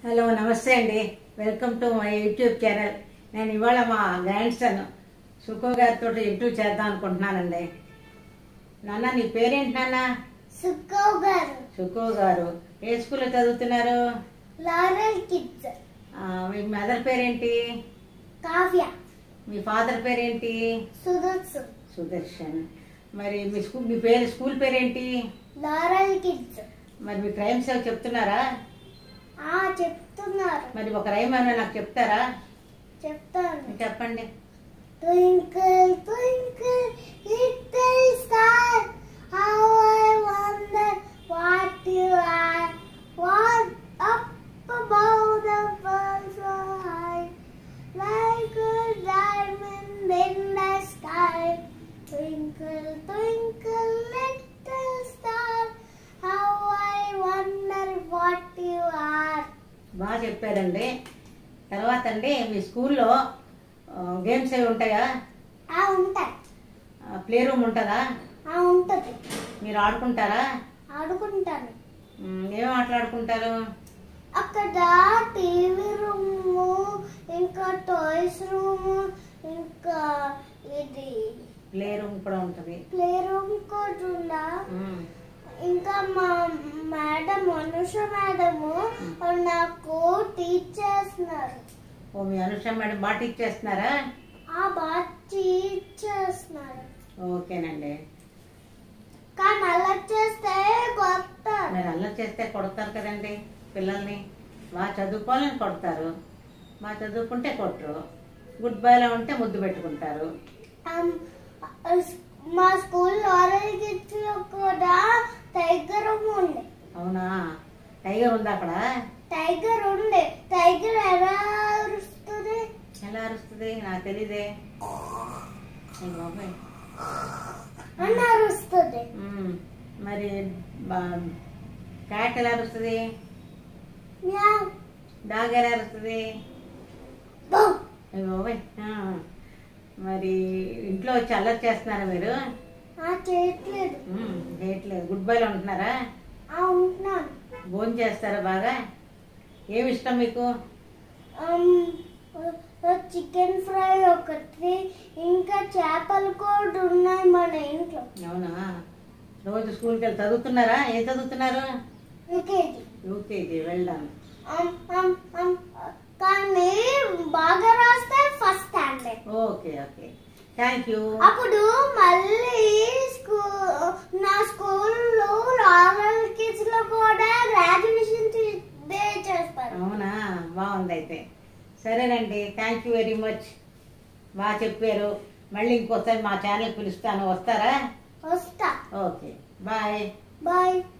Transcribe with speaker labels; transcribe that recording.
Speaker 1: Hello నమస్తే అండి welcome to my YouTube channel నేను ఇవాళ మా గ్రాండ్ సన్ సుఖో గారితో ఇంటర్వ్యూ చేద్దాం అనుకుంటున్నానండి నాన్న నీ పేరేంటి నాన్న
Speaker 2: సుక్కో గారు
Speaker 1: సుఖో గారు ఏ స్కూల్లో చదువుతున్నారు
Speaker 2: లారల్ కిడ్స్
Speaker 1: ఆ, మీ మదర్ పేరేంటి
Speaker 2: కావ్య
Speaker 1: మీ ఫాదర్ పేరేంటి
Speaker 2: సుదర్శన్
Speaker 1: సుదర్శన్ మరి మీ స్కూల్ మీ పేరు స్కూల్ పేరేంటి
Speaker 2: లారల్ కిడ్స్
Speaker 1: మరి మీ క్రైమ్స్ అవి చెప్తున్నారా
Speaker 2: ఆ చెప్తున్నారు
Speaker 1: మరి ఒక రైమ్ ఏమైనా నాకు చెప్తారా
Speaker 2: చెప్తాను
Speaker 1: చెప్పండి
Speaker 2: twinkle twinkle little star how I wonder what you are what up above the world so high like a diamond in the sky twinkle twinkle little star how I wonder what you are
Speaker 1: బాగా చెప్పారండి తర్వాత అండి మీ స్కూల్లో games అవి ఉంటాయా
Speaker 2: ఆ ఉంటాయి
Speaker 1: play room ఉంటుందా
Speaker 2: ఆ ఉంటది
Speaker 1: మీరు ఆడుకుంటారా
Speaker 2: ఆడుకుంటాను
Speaker 1: మ్, ఏం ఆటలాడుకుంటారు
Speaker 2: అక్కడ టీవీ రూము ఇంకా టాయ్స్ రూము ఇంకా ఇది
Speaker 1: ప్లే రూమ్ కూడా ఉంటుంది
Speaker 2: ప్లే రూమ్ కూడా ఉందా
Speaker 1: మ్,
Speaker 2: ఇంకా మా మేడం మనుష మేడము నాకు టీచ్ చేస్తున్నారు
Speaker 1: ఓ మీ అనుష మేడం బాగా టీచ్ చేస్తున్నారా
Speaker 2: ఆ బాగా టీచ్ చేస్తున్నారు
Speaker 1: ఓకేనండి
Speaker 2: కానీ అలా చేస్తే కొత్తారు
Speaker 1: మరి అల్లరి చేస్తే కొడతారు కదండి పిల్లల్ని బాగా చదువుకోవాలని కొడతారు బాగా చదువుకుంటే కొట్టరు గుడ్ బాయ్లో ఉంటే ముద్దు పెట్టుకుంటారు
Speaker 2: Um, uh, మా స్కూల్ ఆరెంజ్ కిడ్స్ లో కూడా టైగర్ ఉంది
Speaker 1: అవునా టైగర్ ఉందా అక్కడ
Speaker 2: టైగర్ ఉంది టైగర్ ఎలా అరుస్తుంది
Speaker 1: ఎలా అరుస్తుంది నాకు తెలీదే అయ్య బాబోయ్.
Speaker 2: అని అరుస్తుంది
Speaker 1: మ్మ్. మరి క్యాట్ ఎలా అరుస్తుంది
Speaker 2: మ్యావ్.
Speaker 1: డాగ్ ఎలా అరుస్తుంది
Speaker 2: బౌ.
Speaker 1: అయ్య బాబోయ్. ఆ. మరి ఇంట్లో వచ్చి అల్లరి చేస్తున్నారా మీరు
Speaker 2: ఆ చేయట్లేదు
Speaker 1: మ్మ్. చేయట్లేదు గుడ్ బైలో ఉంటున్నారా
Speaker 2: ఆ ఉంటున్నాను
Speaker 1: భోజనం చేస్తారా బాగా ఏమి ఇష్టం మీకు
Speaker 2: చికెన్ ఫ్రై ఒకటి ఇంకా చేపలు కూడా ఉన్నాయి మన ఇంట్లో
Speaker 1: అవునా రోజు స్కూల్కి వెళ్ళి చదువుతున్నారా ఏం చదువుతున్నారు
Speaker 2: యూకేజీ
Speaker 1: యూకేజీ వెళ్దాం
Speaker 2: Um, um, um, కానీ బాగా రాస్తే first standard
Speaker 1: okay okay thank you
Speaker 2: అప్పుడు మళ్ళీ స్కూ నా స్కూల్లో రాయల్ కిడ్స్ లో కూడా గ్రాడ్యుయేషన్ డే చేస్తారు
Speaker 1: అవునా బాగుంది అయితే సరేనండి థ్యాంక్ యూ వెరీ మచ్ బాగా చెప్పారు మళ్ళీ ఇంకోసారి మా ఛానల్ పిలుస్తాను వస్తారా
Speaker 2: వస్తా
Speaker 1: ఓకే బాయ్
Speaker 2: బాయ్